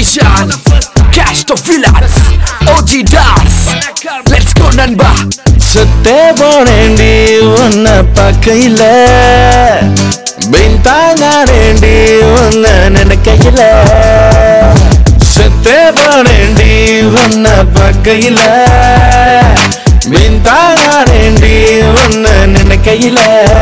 collaboration. Cash the villains. OG Das. Let's go நண்பா சுத்தே போனேண்டி உன்னை பக்கையில பின்தாங்கானேண்டி உன்னை நினைக்கையில சுத்தே போனேண்டி உன்னை பக்கையில பின்தாங்கானேண்டி உன்னை நினைக்கையில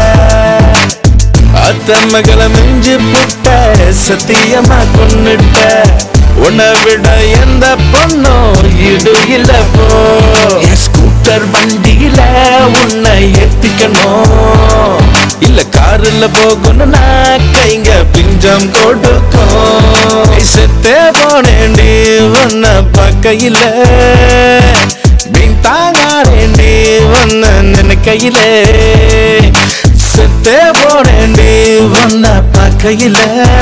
அத்த மகளை மிஞ்சு புட்ட சத்தியமா கொன்னுட்ட உன்னை விட எந்த பொண்ணும் இடு இல்ல போ என் ஸ்கூட்டர் வண்டியில உன்னை ஏத்திக்கணும் இல்ல காருல போகணும்னா கைங்க பிஞ்சம் கொடுக்கும் நீ செத்தே போனேண்டி உன்னை பக்கையில பின்தாங்காரேண்டி உன்னை நினைக்கையிலே செத்தே போனேண்டி உன்னை பக்கையில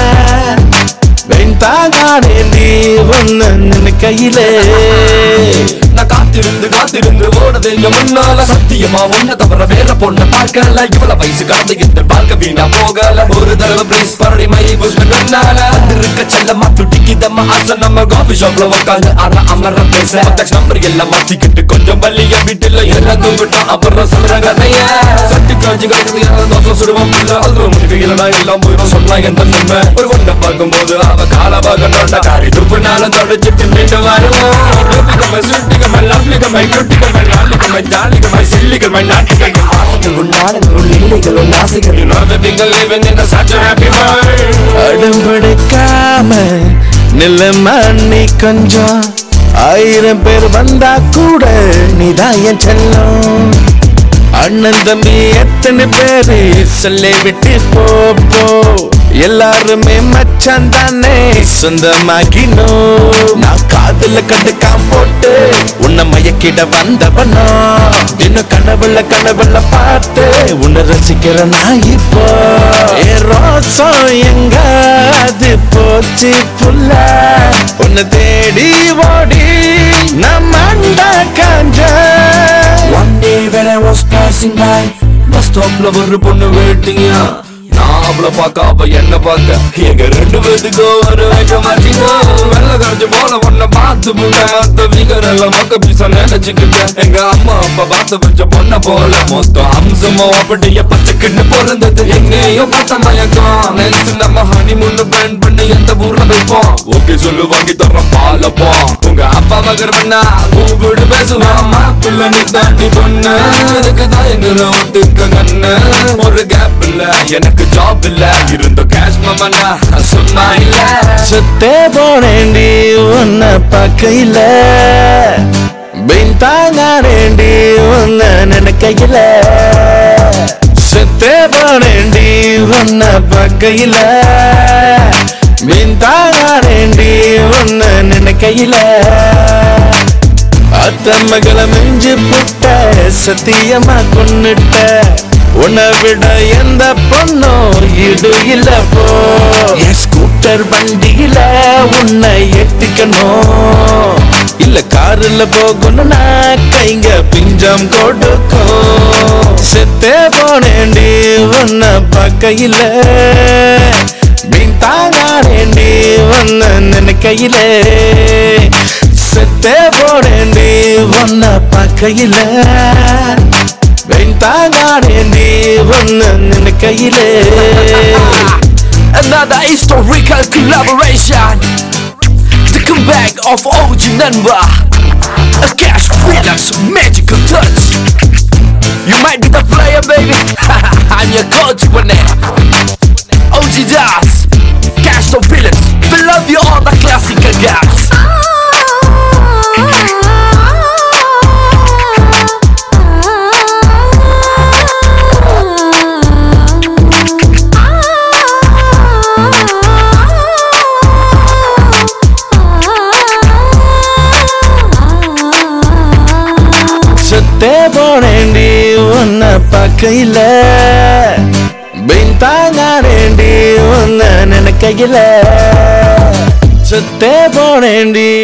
வெண்தாங்கானேண்டி உன்னை நினைக்கையிலே நான் காத்திருந்து காத்திருந்து ஓடுது எங்க முன்னால சத்தியமா ஒன்ன தவிர வேற பொண்ண பார்க்கல இவ்வளவு வயசு கடந்து இந்த வாழ்க்கை வீணா போகல ஒரு தடவை பிளேஸ் பரடி மை புஷ்பன் முன்னால இருக்க செல்லமா துட்டிக்கிதம்மா ஆசை நம்ம காஃபி ஷாப்ல உட்காந்து அற அமர பேச டெக்ஸ்ட் நம்பர் எல்லாம் மாத்திக்கிட்டு கொஞ்சம் வள்ளிய வீட்டுல எல்லாம் தூங்கிட்டோம் அப்புறம் சொல்ற கதைய சட்டி காஞ்சி கிடக்குது யாரும் தோசை சுடுவோம் இல்ல அது முடிவு இல்லைனா எல்லாம் போயிடும் சொல்லலாம் எந்த நன்மை ஒரு ஒண்ண பார்க்கும்போது அவ கால பார்க்கணும்டா காரி துப்புனாலும் தொடச்சிட்டு மீண்டும் வருவோம் லவ்லிகமை சுட்டிகமை லவ்லிகமை குட்டிகமை லாலிகமை ஜாலிகமை சில்லிகமை நாட்டிகமை ஆசைகள் நாடங்கள் இல்லைகள் ஆசைகள் You know that we can live in such a happy world அடம்படைக்காம நிலமா நீ கொஞ்சம் ஆயிரம் பேர் வந்தா கூட நீதான் என் செல்லம் அண்ணன் தம்பி எத்தனை பேரு சொல்லை விட்டு போ போ எல்லாருமே மச்சான் தானே சொந்தமாகினோ நான் காதுல கண்டுக்காம போட்டு உன்னை மயக்கிட வந்தவனோ இன்னும் கனவுல கனவுல பார்த்து உன்னை ரசிக்கிற நான் இப்போ ஏ ரோசம் எங்க அது போச்சு புல்ல உன்னை தேடி ஓடி நம்ம காஞ்ச One day when I was passing by bus ஸ்டாப்ல ஒரு பொண்ணு வெயிட்டிங்கா நான் அவளை பார்க்க அவ என்ன பார்க்க எங்க ரெண்டு பேத்துக்கும் ஒரு வைக்க மாட்டீங்கோ வெள்ள கரைஞ்சு போல பொண்ணை பார்த்து முன்ன மத்த வீகர் எல்லாம் மொக்க பீச நினைச்சுக்கிட்டேன் எங்க அம்மா அப்பா பார்த்து வச்ச பொண்ணை போல மொத்தம் அம்சமோ அப்படியே பச்சைக்கிட்டு பிறந்தது எங்கேயும் பார்த்த மயக்கம் நினைச்சு நம்ம ஹனி முன்னு பிளான் பண்ணி எந்த ஊர்ல வைப்போம் ஓகே சொல்லு வாங்கி தரோம் பாலப்போம் உங்க அப்பா மகர் பண்ணா கூப்பிடு பேசுவாமா பிள்ளை நீ தாண்டி பொண்ணு அதுக்கு தான் எங்களை ஒத்துக்க கண்ணு ஒரு கேப் இல்ல எனக்கு ஜாப் இல்ல இருந்த கேஷ் மமனா சும்மா இல்ல சுத்தே போனேண்டி உன்னை பக்கையில பின்தாங்காரேண்டி உன்னை நினைக்கையில சுத்தே போனேண்டி உன்னை பக்கையில பின்தாங்காரேண்டி உன்னை நினைக்கையில அத்த மகளை மிஞ்சு புட்ட சத்தியமா கொன்னுட்ட உன்னை விட எந்த பொண்ணும் இடு இல்ல போ என் ஸ்கூட்டர் வண்டியில உன்னை ஏத்திக்கணும் இல்ல காருல போகணும்னா கைங்க பிஞ்சம் கொடுக்கும் செத்தே போனேண்டி உன்னை பக்கையில பின்தாங்காரேண்டி உன்னை நினைக்கையிலே செத்தே போனேண்டி உன்னை பக்கையில வெண்தாங்காரேண்டி உன்னை நினைக்கையிலே Another historical collaboration The comeback of OG Nanba A cash freelance magical touch You might be the player baby I'm your coach when OG Das Cash the villains We love you all the classical guys செத்தே போனேண்டி உன்னை பக்கையில பின்தாங்காரேண்டி உன்னை நினைக்கையில செத்தே போனேண்டி